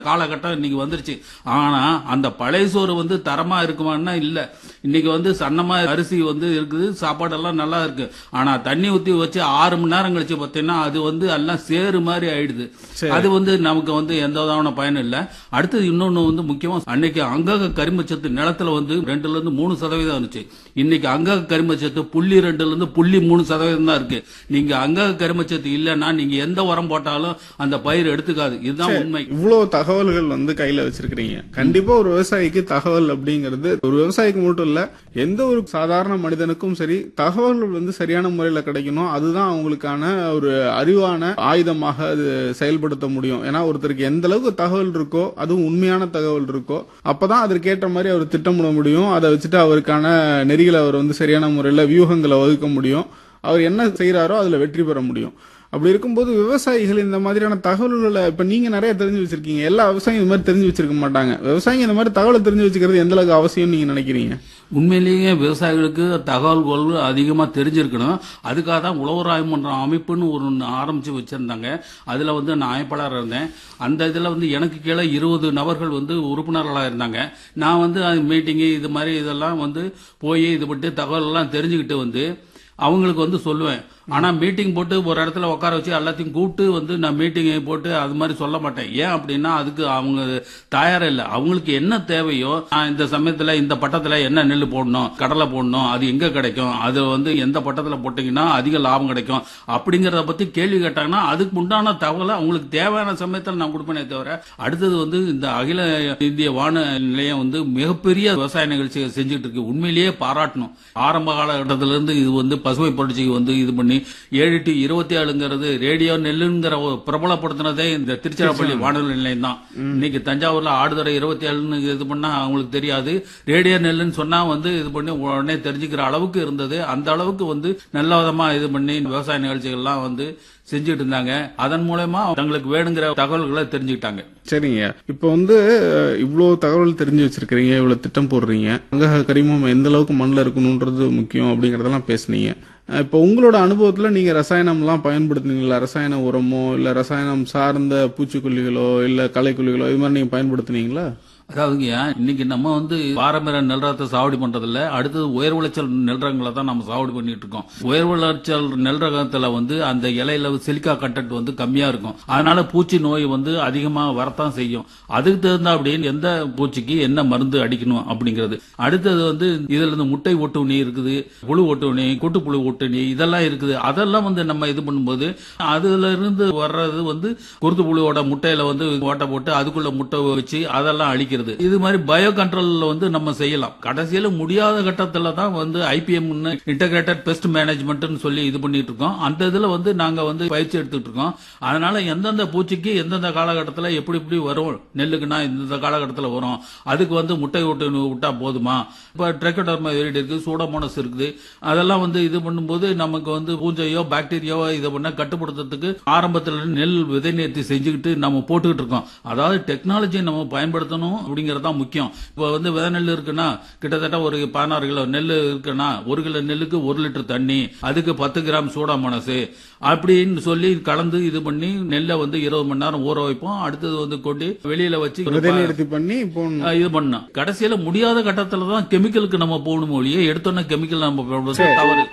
காலகட்டம் இன்னைக்கு வந்துருச்சு ஆனா அந்த பழைய சோறு வந்து தரமா இருக்குமான்னா இல்ல இன்னைக்கு வந்து சன்னமா அரிசி வந்து இருக்குது சாப்பாடெல்லாம் நல்லா இருக்கு ஆனா தண்ணி ஊத்தி வச்சு ஆறு மணி நேரம் கழிச்சு பார்த்தீங்கன்னா அது வந்து எல்லாம் சேறு மாதிரி ஆயிடுது அது வந்து நமக்கு வந்து எந்த விதமான பயனும் இல்ல அடுத்தது இன்னொன்னு வந்து முக்கியமா அன்னைக்கு அங்கக கரிமச்சத்து நிலத்துல வந்து ரெண்டுல இருந்து மூணு சதவீதம் இருந்துச்சு இன்னைக்கு அங்கக கரிமச்சத்து புள்ளி ரெண்டுல இருந்து புள்ளி மூணு சதவீதம் தான் இருக்கு நீங்க அங்கக கரிமச்சத்து இல்லைன்னா நீங்க எந்த உரம் போட்டாலும் அந்த பயிர் எடுத்துக்காது இதுதான் உண்மை இவ்வளவு தகவல்கள் வந்து கையில வச்சிருக்கிறீங்க கண்டிப்பா ஒரு விவசாயிக்கு தகவல் அப்படிங்கிறது ஒரு விவசாயிக்கு மட்டும் இல்ல எந்த ஒரு சாதாரண மனிதனுக்கும் சரி தகவல்கள் வந்து சரியான முறையில கிடைக்கணும் அதுதான் அவங்களுக்கான ஒரு அறிவான ஆயுதமாக அது செயல்படுத்த முடியும் ஏன்னா ஒருத்தருக்கு எந்த அளவுக்கு தகவல் இருக்கோ அதுவும் உண்மையான தகவல் இருக்கோ அப்பதான் அதற்கேற்ற மாதிரி அவர் திட்டமிட முடியும் அதை வச்சுட்டு அவருக்கான நெறிகளை அவர் வந்து சரியான முறையில வியூகங்களை வகுக்க முடியும் அவர் என்ன செய்யறாரோ அதுல வெற்றி பெற முடியும் அப்படி இருக்கும்போது விவசாயிகள் இந்த மாதிரியான தகவல்களை இப்ப நீங்க நிறைய தெரிஞ்சு வச்சிருக்கீங்க எல்லா விவசாயியும் இந்த மாதிரி தெரிஞ்சு வச்சிருக்க மாட்டாங்க விவசாயிங்க இந்த மாதிரி தகவலை தெரிஞ்சு வச்சுக்கிறது எந்த அளவுக்கு அவசியம் நீங்க நினைக்கிறீங்க உண்மையிலேயே விவசாயிகளுக்கு தகவல்கள் அதிகமா தெரிஞ்சிருக்கணும் அதுக்காக தான் உழவர் ஆய்வு மன்றம் அமைப்புன்னு ஒரு ஒண்ணு ஆரம்பிச்சு வச்சிருந்தாங்க அதுல வந்து நான் அமைப்பாளராக இருந்தேன் அந்த இதுல வந்து எனக்கு கீழே இருபது நபர்கள் வந்து உறுப்பினர்களாக இருந்தாங்க நான் வந்து மீட்டிங்கு இது மாதிரி இதெல்லாம் வந்து போய் இது பற்றி தகவல் எல்லாம் தெரிஞ்சுக்கிட்டு வந்து அவங்களுக்கு வந்து சொல்லுவேன் ஆனா மீட்டிங் போட்டு ஒரு இடத்துல உட்கார வச்சு எல்லாத்தையும் கூப்பிட்டு வந்து நான் மீட்டிங்கை போட்டு அது மாதிரி சொல்ல மாட்டேன் ஏன் அப்படின்னா அதுக்கு அவங்க தயாரா இல்லை அவங்களுக்கு என்ன தேவையோ நான் இந்த சமயத்துல இந்த பட்டத்துல என்ன நெல் போடணும் கடலை போடணும் அது எங்க கிடைக்கும் அது வந்து எந்த பட்டத்துல போட்டீங்கன்னா அதிக லாபம் கிடைக்கும் அப்படிங்கறத பத்தி கேள்வி கேட்டாங்கன்னா அதுக்கு உண்டான தகவலை அவங்களுக்கு தேவையான சமயத்துல நான் கொடுப்பேனே தவிர அடுத்தது வந்து இந்த அகில இந்திய வான நிலையம் வந்து மிகப்பெரிய விவசாய நிகழ்ச்சியை செஞ்சுட்டு இருக்கு உண்மையிலேயே பாராட்டணும் ஆரம்ப காலகட்டத்தில இருந்து இது வந்து பசுமை புரட்சிக்கு வந்து இது பண்ணி ஏழு டு இருபத்தி ஏழுங்கிறது ரேடியோ நெல்லுங்கிற ஒரு பிரபலப்படுத்தினதே இந்த திருச்சிராப்பள்ளி வானொலி நிலையம் தான் இன்னைக்கு தஞ்சாவூர்ல ஆடுதுறை இருபத்தி ஏழுன்னு இது பண்ணா அவங்களுக்கு தெரியாது ரேடியோ நெல்லுன்னு சொன்னா வந்து இது பண்ணி உடனே தெரிஞ்சுக்கிற அளவுக்கு இருந்தது அந்த அளவுக்கு வந்து நல்ல விதமா இது பண்ணி விவசாய நிகழ்ச்சிகள்லாம் வந்து செஞ்சுட்டு இருந்தாங்க அதன் மூலமா தங்களுக்கு வேணுங்கிற தகவல்களை தெரிஞ்சுக்கிட்டாங்க சரிங்க இப்போ வந்து அஹ், இவ்வளவு தகவல் தெரிஞ்சு வச்சிருக்கிறீங்க இவ்வளவு திட்டம் போடுறீங்க அங்க கரிமம் எந்த அளவுக்கு மண்ணில் இருக்கணுன்றது முக்கியம் அப்படிங்கறதெல்லாம் பேசுனீங்க அஹ், இப்போ உங்களோட அனுபவத்துல நீங்க ரசாயனம்லாம் பயன்படுத்துனீங்களா ரசாயன உரமோ இல்ல ரசாயனம் சார்ந்த பூச்சிக்கொல்லிகளோ இல்ல களைக்கொல்லிகளோ இது மாதிரி நீங்க பயன்படுத்துனீங்களா அதாவதுங்க இன்னைக்கு நம்ம வந்து பாரம்பரிய நெல் ரகத்தை சாகுபடி பண்றதில்ல அடுத்தது உயர் விளைச்சல் நெல் ரகங்களை தான் நம்ம சாகுபடி பண்ணிட்டு இருக்கோம் உயர் விளைச்சல் நெல் ரகத்துல வந்து அந்த இலையில சிலிக்கா கண்டென்ட் வந்து கம்மியா இருக்கும் அதனால பூச்சி நோய் வந்து அதிகமா வரத்தான் செய்யும் அதுக்கு தகுந்த அப்படின்னு எந்த பூச்சிக்கு என்ன மருந்து அடிக்கணும் அப்படிங்கிறது அடுத்தது வந்து இதுல இருந்து முட்டை ஒட்டுணி இருக்குது புழு ஒட்டுணி கூட்டுப்புழு ஒட்டுணி இதெல்லாம் இருக்குது அதெல்லாம் வந்து நம்ம இது பண்ணும்போது அதுல இருந்து வர்றது வந்து குருத்து புழுவோட முட்டையில வந்து ஓட்டை போட்டு அதுக்குள்ள முட்டை வச்சு அதெல்லாம் அழிக்கிறது இது மாதிரி பயோ கண்ட்ரோல்ல வந்து நம்ம செய்யலாம் கடைசியில முடியாத கட்டத்துல தான் வந்து ஐபிஎம் இன்டகிரேட்டட் பெஸ்ட் மேனேஜ்மெண்ட்னு சொல்லி இது பண்ணிட்டு இருக்கோம் அந்த இதுல வந்து நாங்க வந்து பயிற்சி எடுத்துட்டு இருக்கோம் அதனால எந்தெந்த பூச்சிக்கு எந்தெந்த காலகட்டத்துல எப்படி எப்படி வரும் நெல்லுக்குன்னா இந்த காலகட்டத்துல வரும் அதுக்கு வந்து முட்டை விட்டு விட்டா போதுமா இப்ப ட்ரெக்கடர்மா வெரிடி இருக்கு சூடமோனஸ் இருக்குது அதெல்லாம் வந்து இது பண்ணும்போது நமக்கு வந்து பூஞ்சையோ பாக்டீரியாவோ இதை பண்ண கட்டுப்படுத்துறதுக்கு ஆரம்பத்துல நெல் விதை நேர்த்தி செஞ்சுக்கிட்டு நம்ம போட்டுக்கிட்டு இருக்கோம் அதாவது டெக்னாலஜியை நம்ம பயன்படுத்தணும் அப்படிங்கறது தான் முக்கியம் இப்போ வந்து விதை நெல் இருக்குன்னா கிட்டத்தட்ட ஒரு பதினாறு கிலோ நெல் இருக்குன்னா ஒரு கிலோ நெல்லுக்கு ஒரு லிட்டர் தண்ணி அதுக்கு பத்து கிராம் சூடாமோனஸ் அப்படின்னு சொல்லி கலந்து இது பண்ணி நெல்லை வந்து இருபது மணி நேரம் ஊற வைப்போம் அடுத்தது வந்து கொண்டு வெளியில வச்சு விதை நிறுத்தி பண்ணி இப்போ ஆஹ் இது பண்ணோம் கடைசியில முடியாத கட்டத்துல தான் கெமிக்கலுக்கு நம்ம போகணும் ஒழிய எடுத்தோன்னே கெமிக்கல் நம்ம பயன்படுத்துறது தவறு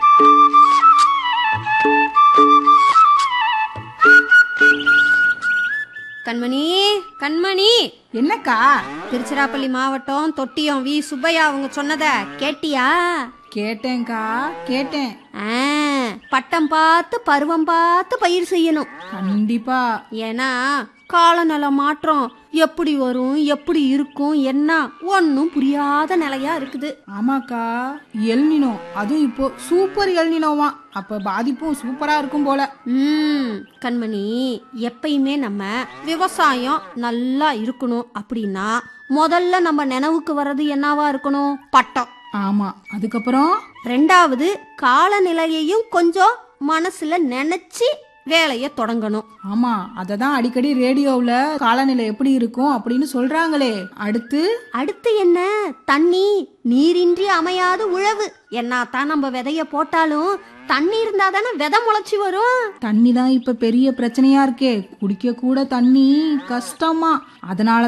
கண்மணி கண்மணி என்னக்கா திருச்சிராப்பள்ளி மாவட்டம் தொட்டியம் வி சுப்பையா அவங்க சொன்னத கேட்டியா கேட்டேன்க்கா கேட்டேன் ஆ, பட்டம் பார்த்து பருவம் பார்த்து பயிர் செய்யணும் கண்டிப்பா ஏன்னா காலநில மாற்றம் எப்படி வரும் எப்படி இருக்கும் என்ன ஒன்னும் புரியாத நிலையா இருக்குது ஆமாக்கா எல்னினோ அதுவும் இப்போ சூப்பர் எல்னினோவா அப்ப பாதிப்பும் சூப்பரா இருக்கும் போல ம் கண்மணி எப்பயுமே நம்ம விவசாயம் நல்லா இருக்கணும் அப்படின்னா முதல்ல நம்ம நினைவுக்கு வர்றது என்னவா இருக்கணும் பட்டம் ஆமா அதுக்கப்புறம் ரெண்டாவது காலநிலையையும் கொஞ்சம் மனசுல நினைச்சு வேலையை தொடங்கணும் ஆமா அததான் அடிக்கடி ரேடியோவுல காலநிலை எப்படி இருக்கும் அப்படின்னு சொல்றாங்களே அடுத்து அடுத்து என்ன தண்ணி நீரின்றி அமையாது உழவு என்னத்தான் நம்ம விதைய போட்டாலும் தண்ணி இருந்தா தானே விதை முளைச்சி வரும் தண்ணி தான் இப்ப பெரிய பிரச்சனையா இருக்கே குடிக்க கூட தண்ணி கஷ்டமா அதனால